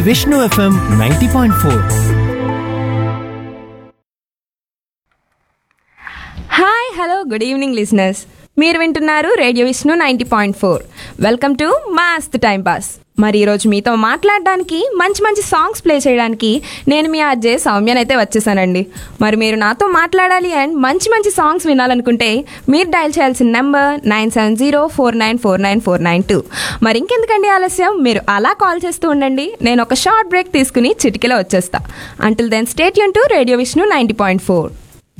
Vishnu FM ninety point four hi hello good evening listeners మీరు వింటున్నారు radio Vishnu ninety point four welcome to Mast time pass మరి ఈరోజు మీతో మాట్లాడడానికి మంచి మంచి సాంగ్స్ ప్లే చేయడానికి నేను మీ అజ్జే సౌమ్యనైతే వచ్చేసానండి మరి మీరు నాతో మాట్లాడాలి అండ్ మంచి మంచి సాంగ్స్ వినాలనుకుంటే మీరు డయల్ చేయాల్సిన number nine seven zero four nine four nine four nine two మరి ఇంకెందుకండి ఆలస్యం మీరు అలా కాల్ చేస్తూ ఉండండి నేను ఒక షార్ట్ బ్రేక్ తీసుకుని చిటికెలో వచ్చేస్తా అంటిల్ దెన్ స్టేట్ యూన్ to radio Vishnu ninety point four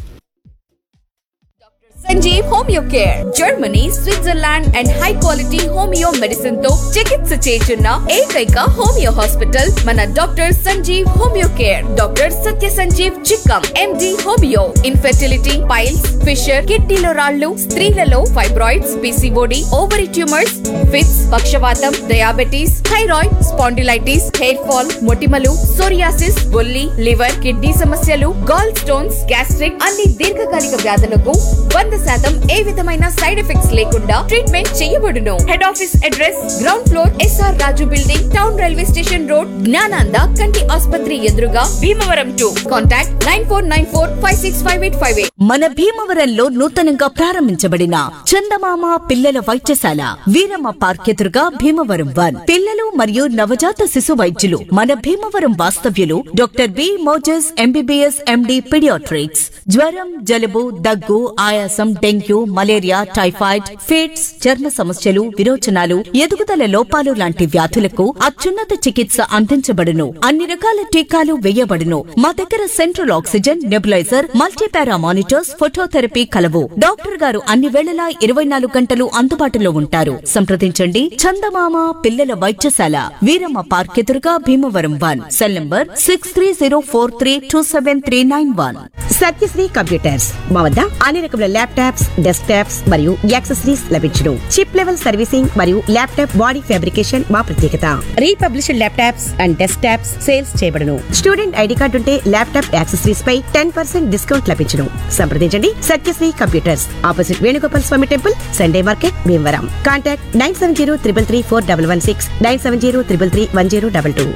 Sanjeev homeo care Germany Switzerland and high quality homeo medicine తో చికిత్స చేస్తున్న ఏకైక హోమియో హాస్పిటల్ మన doctor Sanjeev homeo care doctor Satya Sanjeev Chikkam MD homeo infertility piles fissure కిడ్నీలో రాళ్లు స్త్రీలలో fibroids PCOD ovary tumours fits పక్షవాతం diabetes thyroid spondylitis hair fall మొటిమలు సోరియాసిస్ బొల్లి లివర్ కిడ్నీ సమస్యలు గాల్ స్టోన్స్ గ్యాస్ట్రిక్ అన్ని దీర్ఘకాలిక వ్యాధులకు వంద శాతం ఏ విధమైన సైడ్ ఎఫెక్ట్స్ లేకుండా ట్రీట్మెంట్ చేయబడును head office address ground floor SR Raju building town railway station road Gnananda కంటి ఆసుపత్రి ఎదురుగా Bhimavaram to contact nine four nine four five six five eight five eight మన భీమవరంలో నూతనంగా ప్రారంభించబడిన చందమామ పిల్లల వైద్యశాల వీరమ్మ పార్క్ ఎదురుగా భీమవరం వన్ పిల్లలు మరియు నవజాత శిశు వైద్యులు మన భీమవరం వాస్తవ్యులు doctor B Moses MBBS MD paediatrics జ్వరం జలుబు దగ్గు ఆయాసం డెంగ్యూ మలేరియా టైఫాయిడ్ ఫిట్స్ చర్మ సమస్యలు విరోచనాలు ఎదుగుదల లోపాలు లాంటి వ్యాధులకు అత్యున్నత చికిత్స అందించబడును అన్ని రకాల టీకాలు వేయబడును మా దగ్గర central oxygen nebuliser multipara monitors phototherapy కలవు డాక్టర్ గారు అన్ని వేళలా ఇరవై నాలుగు గంటలు అందుబాటులో ఉంటారు సంప్రదించండి చందమామ పిల్లల వైద్యశాల వీరమ్మ పార్క్ ఎదురుగా Bhimavaram one cell number six three zero four three two seven three nine one Satyasri computers మా వద్ద అన్ని రకముల ల్యాప్టాప్స్ డెస్క్ టాప్స్ మరియు యాక్సెసరీస్ లభించును చిప్ లెవెల్ సర్వీసింగ్ మరియు ల్యాప్టాప్ బాడీ ఫ్యాబ్రికేషన్ మా ప్రత్యేకత republished laptops and desktops sales చేయబడును స్టూడెంట్ ఐడి కార్డు ఉంటే ల్యాప్టాప్ యాక్సెసరీస్ పై టెన్ పర్సెంట్ డిస్కౌంట్ లభించును సంప్రదించండి Satyasri computers opposite Venugopal Swamy temple Sunday market Bhimavaram contact nine seven zero triple three four double one six nine seven zero triple three one zero double two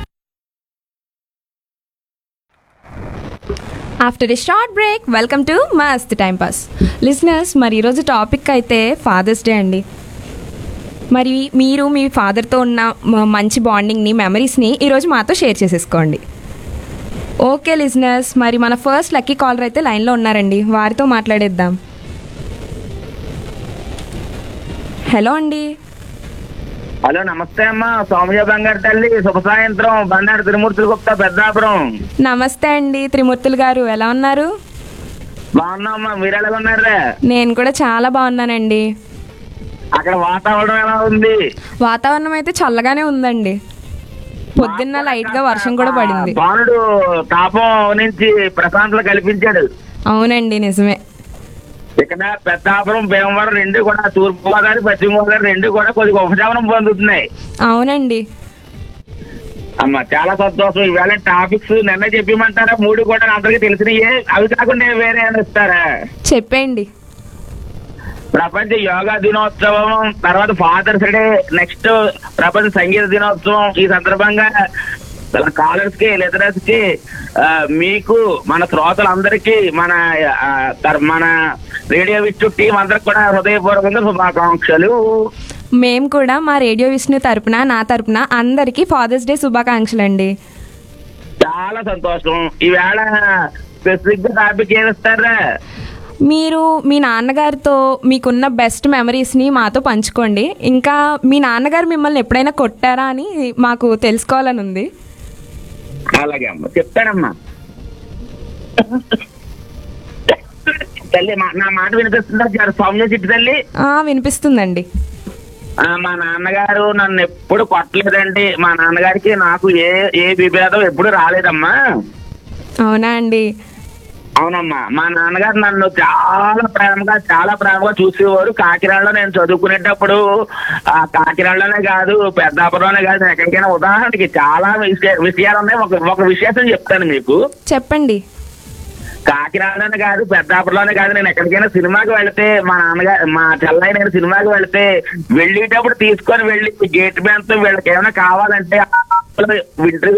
after a short break welcome to Mast time pass listeners మరి ఈరోజు topic అయితే fathers day అండి మరి మీరు మీ ఫాదర్తో ఉన్న మ- మంచి బాండింగ్ని మెమరీస్ని ఈరోజు మాతో షేర్ చేసేసుకోండి ఓకే లిజనర్స్ మరి మన ఫస్ట్ లక్కీ కాలర్ అయితే లైన్లో ఉన్నారండి వారితో మాట్లాడేద్దాం హలో అండి హలో నమస్తే అమ్మా సౌమ్య బంగారు తల్లి శుభ సాయంత్రం బండారు తిరుమూర్తులు గుప్తా పెద్దాపురం నమస్తే అండి త్రిమూర్తులు గారు ఎలా ఉన్నారు బాగున్నామ్మా మీరు ఎలా ఉన్నారా నేను కూడా చాలా బాగున్నానండి అక్కడ వాతావరణం ఎలా ఉంది వాతావరణం అయితే చల్లగానే ఉందండి పొద్దున్న లైట్గా వర్షం కూడా పడింది బాణుడు తాపం నుంచి ప్రశాంతత కల్పించాడు అవునండి నిజమే ఇక్కడ పెద్దాపురం భీమవరం రెండు కూడా తూర్పు గోదావరి పశ్చిమ గోదావరి రెండు కూడా కొద్దిగా ఉపశమనం పొందుతున్నాయి అవునండి అమ్మా చాలా సంతోషం ఈవేళ టాపిక్స్ నిన్న చెప్పమంటారా మూడు కూడా అందరికీ తెలిసినయే అవి కాకుండా వేరే ఏమైనా ఇస్తారా చెప్పేయండి ప్రపంచ యోగా దినోత్సవం తర్వాత ఫాదర్స్ డే నెక్స్ట్ ప్రపంచ సంగీత దినోత్సవం ఈ సందర్భంగా కాలర్స్ కి లిజనర్స్ కి ఆ, మీకు మన శ్రోతలందరికీ మన ఆ, తర్- మన రేడియో విచ్చు టీం అందరికి కూడా హృదయపూర్వకంగా శుభాకాంక్షలు మేము కూడా మా రేడియో విష్ణు తరపున నా తరపున అందరికీ ఫాదర్స్ డే శుభాకాంక్షలు అండి చాలా సంతోషం ఈవేళ స్పెసిఫిక్ గా టాపిక్ ఏమిస్తారా మీరు మీ నాన్నగారితో మీకున్న బెస్ట్ మెమరీస్ని మాతో పంచుకోండి ఇంకా మీ నాన్నగారు మిమ్మల్ని ఎప్పుడైనా కొట్టారా అని మాకు తెలుసుకోవాలని ఉంది అలాగే అమ్మా చెప్తానమ్మా తల్లి మా- నా మాట వినిపిస్తుందా జర సౌమ్య చిట్టి తల్లి ఆ, వినిపిస్తుందండి ఆ, మా నాన్నగారు నన్ను ఎప్పుడు కొట్టలేదండి మా నాన్నగారికి నాకు ఏ ఏ విభేదం ఎప్పుడు రాలేదమ్మా అవునా అండి అవునమ్మా మా నాన్నగారు నన్ను చాలా ప్రేమగా చాలా ప్రేమగా చూసేవారు కాకినాడలో నేను చదువుకునేటప్పుడు ఆ కాకినాడలోనే కాదు పెద్దాపురంలోనే కాదు నేను ఎక్కడికైనా ఉదాహరణకి చాలా విషయ- విషయాలు ఉన్నాయి ఒక ఒక విశేషం చెప్తాను మీకు చెప్పండి కాకినాడలోనే కాదు పెద్దాపురంలోనే కాదు నేను ఎక్కడికైనా సినిమాకి వెళితే మా నాన్నగారు మా చెల్లయ్య నేను సినిమాకి వెళితే వెళ్ళేటప్పుడు తీసుకొని వెళ్ళి గేట్ మ్యాన్ తో వీళ్ళకి ఏమైనా కావాలంటే వింటర్